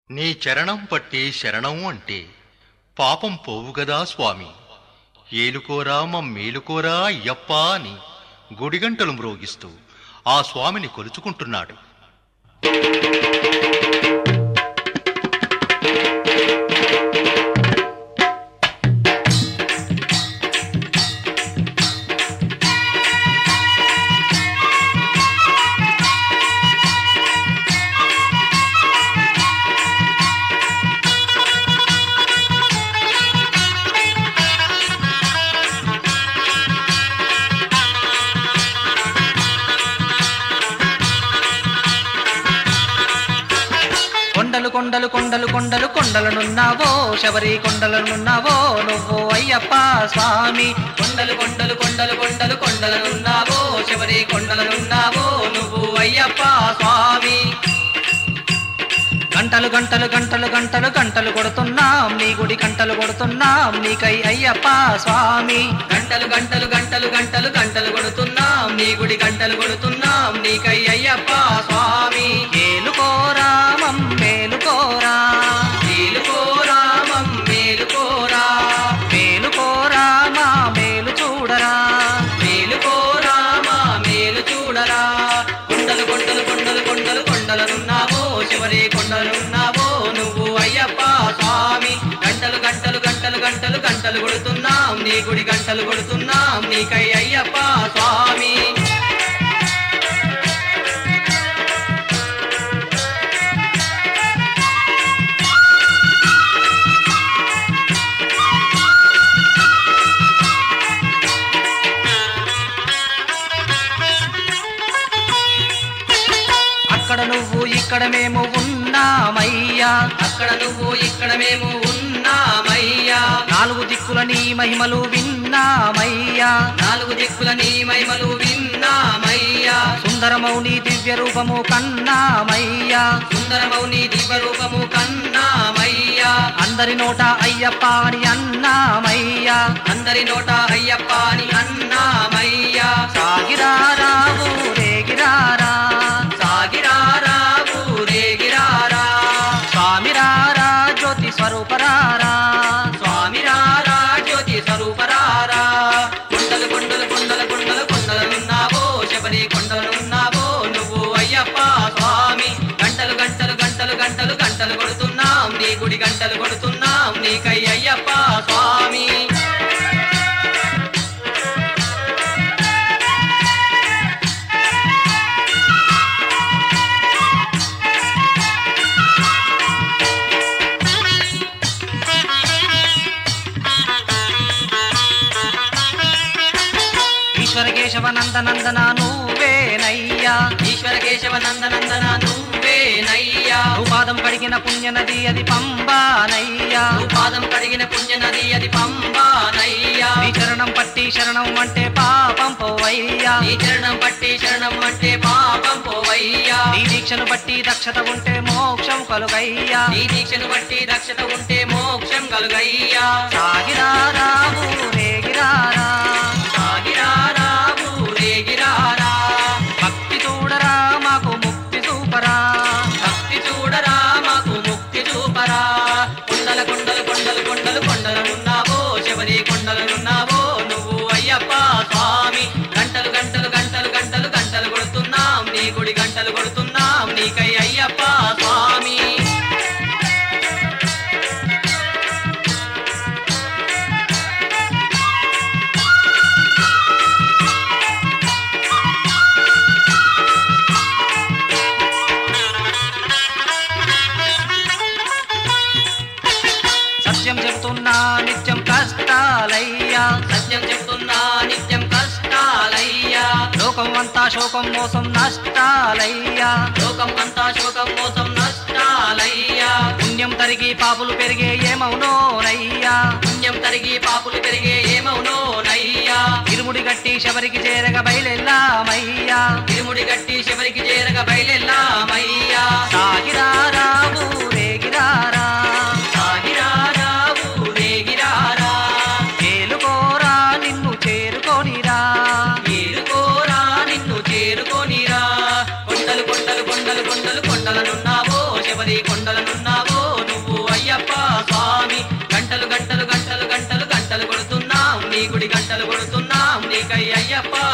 నీ చరణం పట్టి శరణం అంటే పాపం పోవుగదా స్వామి ఏలుకోరా మమ్మేలుకోరా అయ్యప్పా అని గుడిగంటలు మ్రోగిస్తూ ఆ స్వామిని కొలుచుకుంటున్నాడు కొండలు కొండలు కొండలు కొండలు కొండలనున్నావో శబరి కొండలనున్నావో నువ్వు అయ్యప్ప స్వామి కొండలు కొండలు కొండలు కొండలు కొండలనున్నావో శబరి కొండలనున్నావో నువ్వు అయ్యప్ప స్వామి గంటలు గంటలు గంటలు గంటలు గంటలు కొడుతున్నాం నీ గుడి గంటలు కొడుతున్నాం నీకై అయ్యప్ప స్వామి గంటలు గంటలు గంటలు గంటలు గంటలు కొడుతున్నాం నీ గుడి గంటలు కొడుతున్నాం నీకై అయ్యప్ప స్వామి ఏలుకోరా మమ్మేలుకోరా ఏలుకోరా మమ్మేలుకోరా మేలుకోరా మా మేలు చూడరా మేలుకోరా మా మేలు చూడరా కొండలు కొండలు కొండలు కొండలు కొండలనున్నావో చివరి కొండలనున్నావో నువ్వు అయ్యప్ప స్వామి గంటలు గంటలు గంటలు గంటలు గంటలు కొడుతున్నాం నీ గుడి గంటలు కొడుతున్నాం నీకై అయ్యప్ప స్వామి అక్కడ నువ్వు ఇక్కడ మేము ఉన్నామయ్యా అక్కడ నువ్వు ఇక్కడ మేము ఉన్నామయ్యా నాలుగు దిక్కుల నీ మహిమలు విన్నామయ్యా నాలుగు దిక్కుల నీ మహిమలు విన్నామయ్యా సుందరమౌ నీ దివ్య రూపము కన్నామయ్యా సుందరమౌ నీ దివ్య రూపము కన్నామయ్యా అందరి నోట అయ్యప్ప అని అన్నామయ్యా అందరి నోట అయ్యప్ప అని అన్నామయ్యా సాగిరారా ఊరేగిరారా సాగిరారా ఊరేగిరారా స్వామిరారా జ్యోతి స్వరూపరారా స్వామిరారా జ్యోతి స్వరూపరారా కొండలు కొండలు కొండలు కొండలు కొండలనున్నావో శబరి కొండలనున్నావో నువ్వు అయ్యప్ప స్వామి గంటలు గంటలు గంటలు గంటలు గంటలు కొడుతున్నాం నీ గుడి గంటలు కొడుతున్నాం నీకై అయ్యప్ప స్వామి ఈశ్వర కేశవ నందనందన నువ్వేనయ్యా ఈశ్వర కేశవ నందనందన నువ్వేనయ్యా పాదం కడిగిన పుణ్య నది అది పంబానయ్యా పాదం కడిగిన పుణ్య నది అది పంబానయ్యా నీ చరణం పట్టి శరణం అంటే పాపం పోవయ్యా నీ చరణం పట్టి శరణం అంటే పాపం పోవయ్యా నీ దీక్షను బట్టి దక్షత ఉంటే మోక్షం కలుగయ్యా నీ దీక్షను బట్టి దక్షత ఉంటే మోక్షం కలుగయ్యా సాగిరారా ఊరేగిరారా సాగిరారా ఊరేగిరారా భక్తి చూడరా మాకు ముక్తి చూపరా భక్తి చూడరా మాకు ముక్తి చూపరా కొండల కొండలు కొండలు కొండలు కొండలనున్నావో శబరి కొండలనున్నావో నువ్వు అయ్యప్ప స్వామి గంటలు గంటలు గంటలు గంటలు గంటలు కొడుతున్నాం నీ గుడి గంటలు కొడుతున్నాం నీకై అయ్యప్ప స్వామి సత్యం చెబుతున్నా నిత్యం కష్టాలయ్యా సత్యం చెబుతున్నా నిత్యం కష్టాలయ్యా లోకం అంతా శోకం మోసం నష్టాలయ్యా లోకం అంతా శోకం మోసం నష్టాలయ్యా పుణ్యం తరిగి పాపులు పెరిగే ఏమవునోనయ్యా పుణ్యం తరిగి పాపులు పెరిగే ఏమవునోనయ్యా ఇరుముడి గట్టి శబరికి చేరగ బయలెల్లామయ్యా ఇరుముడి గట్టి శబరికి చేరగ బయలెల్లామయ్యా సాగిరారా ఊరేగిరారా సాగిరారా ఊరేగిరారా చేలుకోరా నిన్ను చేరుకోనిరా చేరుకోరా నిన్ను చేరుకోనిరా కొండలు కొండలు కొండలు కొండలు కొండలనున్నావో శబరి కొండలనున్నావో నీకై అయ్యప్ప